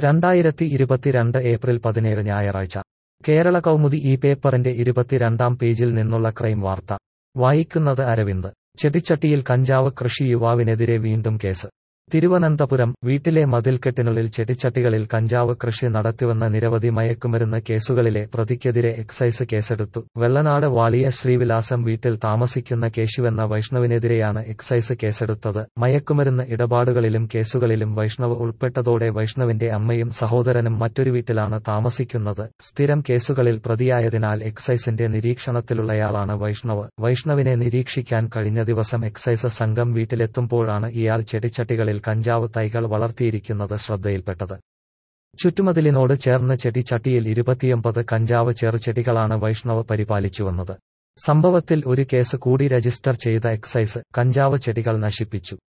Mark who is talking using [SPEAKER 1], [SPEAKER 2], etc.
[SPEAKER 1] രണ്ടായിരത്തി ഇരുപത്തിരണ്ട് ഏപ്രിൽ പതിനേഴ് ഞായറാഴ്ച കേരള കൗമുദി ഈ പേപ്പറിന്റെ ഇരുപത്തിരണ്ടാം പേജിൽ നിന്നുള്ള ക്രൈം വാർത്ത വായിക്കുന്നത് അരവിന്ദ് ചെടിച്ചട്ടിയിൽ കഞ്ചാവ് കൃഷി യുവാവിനെതിരെ വീണ്ടും കേസ് തിരുവനന്തപുരം വീട്ടിലെ മതിൽക്കെട്ടിനുള്ളിൽ ചെടിച്ചട്ടികളിൽ കഞ്ചാവ് കൃഷി നടത്തിവന്ന നിരവധി മയക്കുമരുന്ന് കേസുകളിലെ പ്രതിക്കെതിരെ എക്സൈസ് കേസെടുത്തു വെള്ളനാട് വാളിയ ശ്രീവിലാസം വീട്ടിൽ താമസിക്കുന്ന കേശുവെന്ന വൈഷ്ണവിനെതിരെയാണ് എക്സൈസ് കേസെടുത്തത് മയക്കുമരുന്ന് ഇടപാടുകളിലും കേസുകളിലും വൈഷ്ണവ് ഉൾപ്പെട്ടതോടെ വൈഷ്ണവിന്റെ അമ്മയും സഹോദരനും മറ്റൊരു വീട്ടിലാണ് താമസിക്കുന്നത് സ്ഥിരം കേസുകളിൽ പ്രതിയായതിനാൽ എക്സൈസിന്റെ നിരീക്ഷണത്തിലുള്ളയാളാണ് വൈഷ്ണവ് വൈഷ്ണവിനെ നിരീക്ഷിക്കാൻ കഴിഞ്ഞ ദിവസം എക്സൈസ് സംഘം വീട്ടിലെത്തുമ്പോഴാണ് ഇയാൾ ചെടിച്ചട്ടികളിൽ കഞ്ചാവ് തൈകൾ വളർത്തിയിരിക്കുന്നത് ശ്രദ്ധയിൽപ്പെട്ടത് ചുറ്റുമതിലിനോട് ചേർന്ന് ചെടിച്ചട്ടിയിൽ ഇരുപത്തിയൊമ്പത് കഞ്ചാവ് ചെറുചെടികളാണ് വൈഷ്ണവ് പരിപാലിച്ചുവന്നത് സംഭവത്തിൽ ഒരു കേസ് കൂടി രജിസ്റ്റർ ചെയ്ത എക്സൈസ് കഞ്ചാവ് ചെടികൾ നശിപ്പിച്ചു